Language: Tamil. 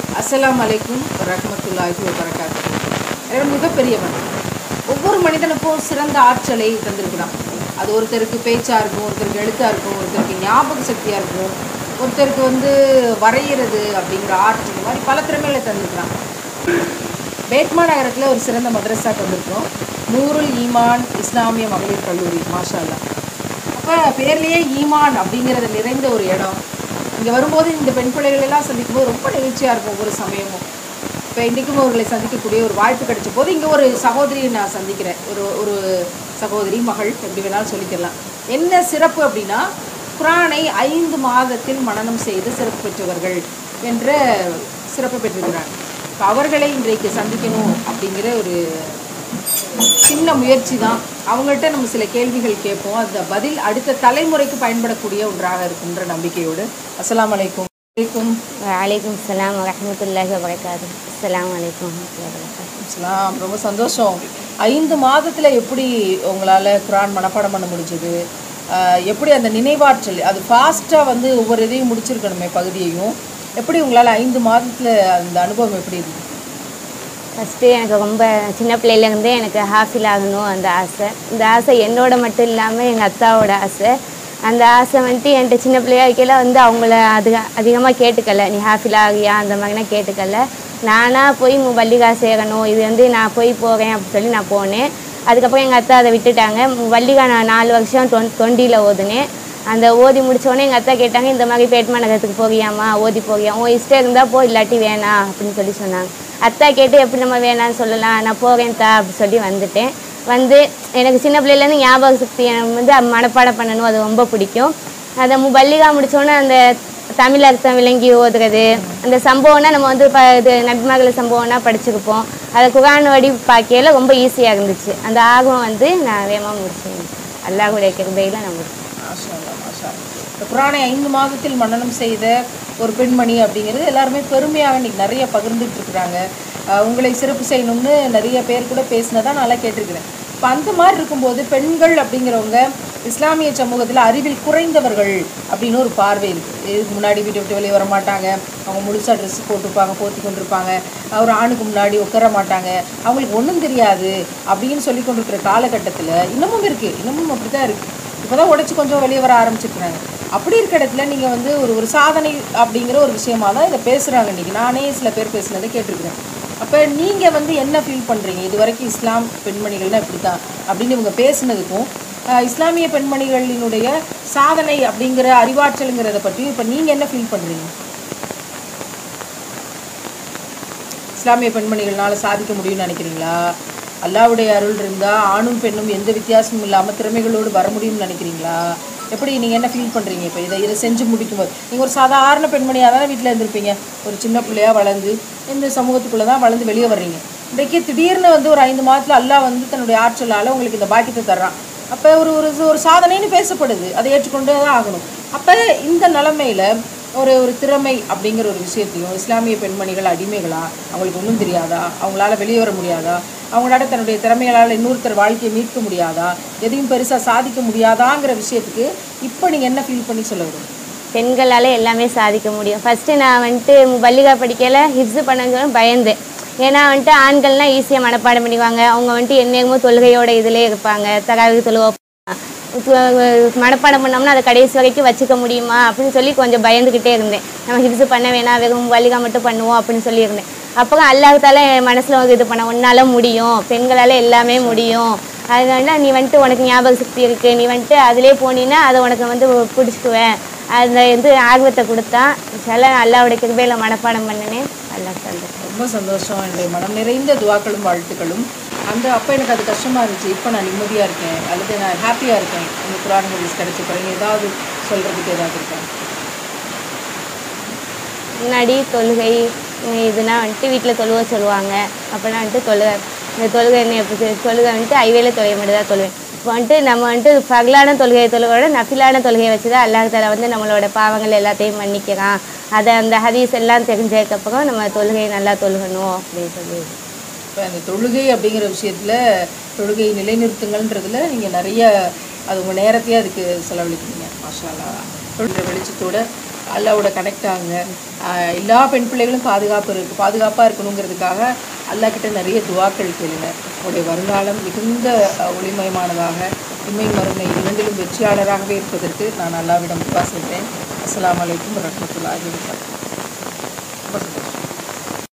அஸ்ஸலாமு அலைக்கும் வரஹ்மத்துல்லாஹி வபரகாத்து இறைவன் மிகப்பெரியவன் ஒவ்வொரு மனிதனுக்கும் சிறந்த ஆற்றலை தந்திருக்கிறான் அது ஒருத்தருக்கு பேச்சாக இருக்கும் ஒருத்தருக்கு எழுத்தாக இருக்கும் ஒருத்தருக்கு ஞாபக சக்தியாக இருக்கும் ஒருத்தருக்கு வந்து வரைகிறது அப்படிங்கிற ஆர்ட் இந்த மாதிரி பல திறமைகளை தந்திருக்கிறான் பேட்மா நகரத்தில் ஒரு சிறந்த மதரசா வந்திருக்கோம் நூருல் ஈமான் இஸ்லாமிய மகளிர் கல்லூரி மாஷா அல்லாஹ் அப்போ பேர்லேயே ஈமான் அப்படிங்கிறது நிறைந்த ஒரு இடம் இங்கே வரும்போது இந்த பெண் பிள்ளைகள் எல்லாம் சந்திக்கும் போது ரொம்ப நிகழ்ச்சியாக இருக்கும் ஒவ்வொரு சமயமும் இப்போ இன்றைக்கும் அவர்களை சந்திக்கக்கூடிய ஒரு வாய்ப்பு கிடைச்ச போது இங்கே ஒரு சகோதரியை நான் சந்திக்கிறேன் ஒரு ஒரு சகோதரி மகள் எப்படி வேணாலும் சொல்லிக்கலாம் என்ன சிறப்பு அப்படின்னா குரானை ஐந்து மாதத்தில் மனனம் செய்து சிறப்பு பெற்றவர்கள் என்ற சிறப்பு பெற்றிருக்கிறாங்க இப்போ அவர்களை இன்றைக்கு சந்திக்கணும் அப்படிங்கிற ஒரு சின்ன முயற்சி தான் அவங்கள்ட்ட நம்ம சில கேள்விகள் கேட்போம் அந்த பதில் அடுத்த தலைமுறைக்கு பயன்படக்கூடிய ஒன்றாக இருக்குன்ற நம்பிக்கையோடு அஸ்ஸலாமு அலைக்கும் வலைக்கும் வலைக்கும் சலாம் வரமத்துல்லாஹி வபரகாத்து அஸ்ஸலாமு அலைக்கும் வரமத்துல்லாஹி வபரகாத்து அஸ்ஸலாம் ரொம்ப சந்தோஷம் ஐந்து மாதத்தில் எப்படி உங்களால் குரான் மனப்பாடம் பண்ண முடிஞ்சது ஆஹ் எப்படி அந்த நினைவாற்றல் அது ஃபாஸ்ட்டாக வந்து ஒவ்வொரு இதையும் முடிச்சிருக்கணுமே பகுதியையும் எப்படி உங்களால் ஐந்து மாதத்தில் அந்த அனுபவம் எப்படி இருந்தது ஃபஸ்ட்டு எனக்கு ரொம்ப சின்ன பிள்ளையிலேருந்தே எனக்கு ஹாஃபில் ஆகணும் அந்த ஆசை இந்த ஆசை என்னோட மட்டும் இல்லாமல் எங்கள் அத்தாவோட ஆசை அந்த ஆசை வந்துட்டு என்கிட்ட சின்ன பிள்ளையா இருக்கையில வந்து அவங்கள அதிக அதிகமாக கேட்டுக்கல நீ ஹாஃபில் ஆகியா அந்த மாதிரிலாம் கேட்டுக்கல நானாக போய் உங்கள் பள்ளிகா சேரணும் இது வந்து நான் போய் போகிறேன் அப்படின்னு சொல்லி நான் போனேன் அதுக்கப்புறம் எங்கள் அத்தா அதை விட்டுட்டாங்க வள்ளிகா நான் நாலு வருஷம் தொன் தொண்டியில் ஓதுனேன் அந்த ஓதி முடிச்சோடனே எங்கள் அத்தா கேட்டாங்க இந்த மாதிரி பேட்மா நகரத்துக்கு போகியாமா ஓதி போகியா உன் இஷ்டம் இருந்தால் போ இல்லாட்டி வேணாம் அப்படின்னு சொல்லி சொன்னாங்க அத்தா கேட்டு எப்படி நம்ம வேணாம்னு சொல்லலாம் நான் போகிறேன் தா அப்படி சொல்லி வந்துட்டேன் வந்து எனக்கு சின்ன பிள்ளையிலேருந்து ஞாபக சக்தி எனக்கு வந்து மனப்பாடம் பண்ணணும் அது ரொம்ப பிடிக்கும் அதை மு பள்ளிகா முடிச்சோன்னே அந்த தமிழ் அர்த்தம் விளங்கி ஓதுறது அந்த சம்பவம்னா நம்ம வந்து ப இது நபிமகள சம்பவம்னா படிச்சிருப்போம் அதை குரான் வடி பார்க்கையில ரொம்ப ஈஸியாக இருந்துச்சு அந்த ஆர்வம் வந்து நான் வேகமாக முடிச்சேன் அல்லாஹுடைய கிருபையில் நான் முடிச்சேன் மாஷா அல்லாஹ், மாஷா அல்லாஹ். இந்த குரானை ஐந்து மாதத்தில் மன்னனம் செய்த ஒரு பெண்மணி அப்படிங்கிறது எல்லாருமே பெருமையாக இன்னைக்கு நிறைய பகிர்ந்துட்டு இருக்கிறாங்க அஹ் உங்களை சிறப்பு செய்யணும்னு நிறைய பேர் கூட பேசினதா நல்லா கேட்டிருக்கிறேன் இப்போ அந்த மாதிரி இருக்கும்போது பெண்கள் அப்படிங்கிறவங்க இஸ்லாமிய சமூகத்தில் அறிவில் குறைந்தவர்கள் அப்படின்னு ஒரு பார்வை இருக்குது இதுக்கு முன்னாடி வீட்டை விட்டு வெளியே வர மாட்டாங்க அவங்க முழுசாக ட்ரெஸ் போட்டுப்பாங்க போத்தி கொண்டிருப்பாங்க ஒரு ஆணுக்கு முன்னாடி உட்கார மாட்டாங்க அவங்களுக்கு ஒன்றும் தெரியாது அப்படின்னு சொல்லி கொண்டிருக்கிற காலகட்டத்தில் இன்னமும் இருக்குது இன்னமும் அப்படி தான் இருக்குது இப்போ தான் உடச்சி கொஞ்சம் வெளியே வர ஆரம்பிச்சிருக்கிறாங்க அப்படி இருக்க இடத்துல நீங்கள் வந்து ஒரு ஒரு சாதனை அப்படிங்கிற ஒரு விஷயமா தான் இதை பேசுகிறாங்க இன்றைக்கி நானே சில பேர் பேசுனதை கேட்டிருக்கிறேன் அப்போ நீங்கள் வந்து என்ன ஃபீல் பண்ணுறீங்க இது வரைக்கும் இஸ்லாம் பெண்மணிகள்னா இப்படி தான் அப்படின்னு இவங்க பேசுனதுக்கும் ஆஹ், இஸ்லாமிய பெண்மணிகளினுடைய சாதனை அப்படிங்கிற அறிவாற்றலுங்கிறத பற்றி இப்போ நீங்கள் என்ன ஃபீல் பண்ணுறீங்க இஸ்லாமிய பெண்மணிகள்னால சாதிக்க முடியும்னு நினைக்கிறீங்களா அல்லாவுடைய அருள் இருந்தால் ஆணும் பெண்ணும் எந்த வித்தியாசமும் இல்லாமல் திறமைகளோடு வர முடியும்னு நினைக்கிறீங்களா எப்படி நீங்கள் என்ன ஃபீல் பண்ணுறீங்க இப்போ இதை இதை செஞ்சு முடிக்கும்போது நீங்கள் ஒரு சாதாரண பெண்மணியாக தானே வீட்டில் இருந்திருப்பீங்க ஒரு சின்ன பிள்ளையாக வளர்ந்து இந்த சமூகத்துக்குள்ளே தான் வளர்ந்து வெளியே வர்றீங்க இன்றைக்கு திடீர்னு வந்து ஒரு ஐந்து மாதத்தில் அல்லாஹ் வந்து தன்னுடைய ஆற்றலால் உங்களுக்கு இந்த பாக்கியத்தை தர்றான் அப்போ ஒரு ஒரு ஒரு சாதனைன்னு பேசப்படுது அதை ஏற்றுக்கொண்டே தான் ஆகணும் அப்போ இந்த நிலமையில ஒரு ஒரு திறமை அப்படிங்கிற ஒரு விஷயத்தையும் இஸ்லாமிய பெண்மணிகள் அடிமைகளா அவங்களுக்கு ஒன்றும் தெரியாதா அவங்களால வெளியே வர முடியாதா அவங்களால தன்னுடைய திறமைகளால் இன்னொருத்தர் வாழ்க்கையை மீட்க முடியாதா எதையும் பெருசாக சாதிக்க முடியாதாங்கிற விஷயத்துக்கு இப்போ நீங்கள் என்ன ஃபீல் பண்ணி சொல்ல வரும் பெண்களால் எல்லாமே சாதிக்க முடியும் ஃபஸ்ட்டு நான் வந்துட்டு பள்ளிகா படிக்கையில் ஹிப்ஸு பண்ண பயந்தேன் ஏன்னா வந்துட்டு ஆண்கள்லாம் ஈஸியாக மனப்பாடம் பண்ணிக்குவாங்க அவங்க வந்துட்டு என்னைக்குமோ தொழுகையோட இதிலே இருப்பாங்க தகாவி தொழுவ மனப்பாடம் பண்ணோம்னா அதை கடைசி வரைக்கும் வச்சுக்க முடியுமா அப்படின்னு சொல்லி கொஞ்சம் பயந்துக்கிட்டே இருந்தேன் நம்ம ஹிப்ஸு பண்ண வேணாம் வெறும் வலிகா மட்டும் பண்ணுவோம் அப்படின்னு சொல்லியிருந்தேன் அப்புறம் அல்லாஹால என் மனசில் வந்து இது பண்ண உன்னால முடியும் பெண்களால் எல்லாமே முடியும் அதனால நீ வந்துட்டு உனக்கு ஞாபக சக்தி இருக்குது நீ வந்துட்டு அதிலே போனீன்னா அதை உனக்கு வந்து பிடிச்சிக்குவேன் அந்த இது ஆர்வத்தை கொடுத்தா சில அல்லாவோட கிருபையில் மனப்பாடம் பண்ணினேன் அல்லாஹ் சொல்லுறேன் ரொம்ப சந்தோஷம் என்னுடைய மனம் நிறைந்த துவாக்களும் வாழ்த்துக்களும் அந்த அப்போ எனக்கு அது கஷ்டமாக இருந்துச்சு இப்போ நான் நிம்மதியாக இருக்கேன் அல்லது நான் ஹாப்பியாக இருக்கேன் இந்த குரான் மூவிஸ் கிடைச்ச பிறகு ஏதாவது சொல்கிறதுக்கு ஏதாவது இருக்கேன் முன்னாடி தொழுகை உம் இதுனா வந்துட்டு வீட்டில் தொழுவ சொல்லுவாங்க அப்போனா வந்துட்டு தொழுகை இந்த தொழுகை என்ன எப்படி செய்ய- தொழுகை வந்துட்டு ஐவேல தொழுகை மட்டும் தான் தொழுவேன் இப்போ வந்துட்டு நம்ம வந்துட்டு பகலான தொழுகையை தொழுகையோட நஃபிலான தொழுகையை வச்சு தான் அல்லாஹ் தஆலா வந்து நம்மளோட பாவங்கள் எல்லாத்தையும் மன்னிக்கிறான் அதை அந்த ஹதீஸ் எல்லாம் தெரிஞ்சதுக்கப்புறம் நம்ம தொழுகையை நல்லா தொழுகணும் அப்படின்னு சொல்லி இப்போ அந்த தொழுகை அப்படிங்கிற விஷயத்தில் தொழுகை நிலைநிறுத்துங்கள்ன்றதுல நீங்கள் நிறைய அது உங்கள் நேரத்தையே அதுக்கு செலவழிக்கிறீங்க மாஷா அல்லாஹ் தொழுகிற வெளிச்சத்தோட அல்லாவோட கனெக்ட் ஆகுங்க ஆஹ் எல்லா பெண் பிள்ளைகளும் பாதுகாப்பு இருக்கு பாதுகாப்பாக இருக்கணுங்கிறதுக்காக அல்லாஹ் கிட்ட நிறைய துவாக்கள் கேளுங்க உங்களுடைய வருங்காலம் மிகுந்த ஆஹ், ஒளிமயமானதாக இம்மை மறுமை இரண்டிலும் வெற்றியாளராகவே இருப்பதற்கு நான் அல்லாவிடம் துவா செய்கிறேன் அஸ்ஸலாமு அலைக்கும் வரஹ்மத்துல்லாஹி வபரகாத்துஹு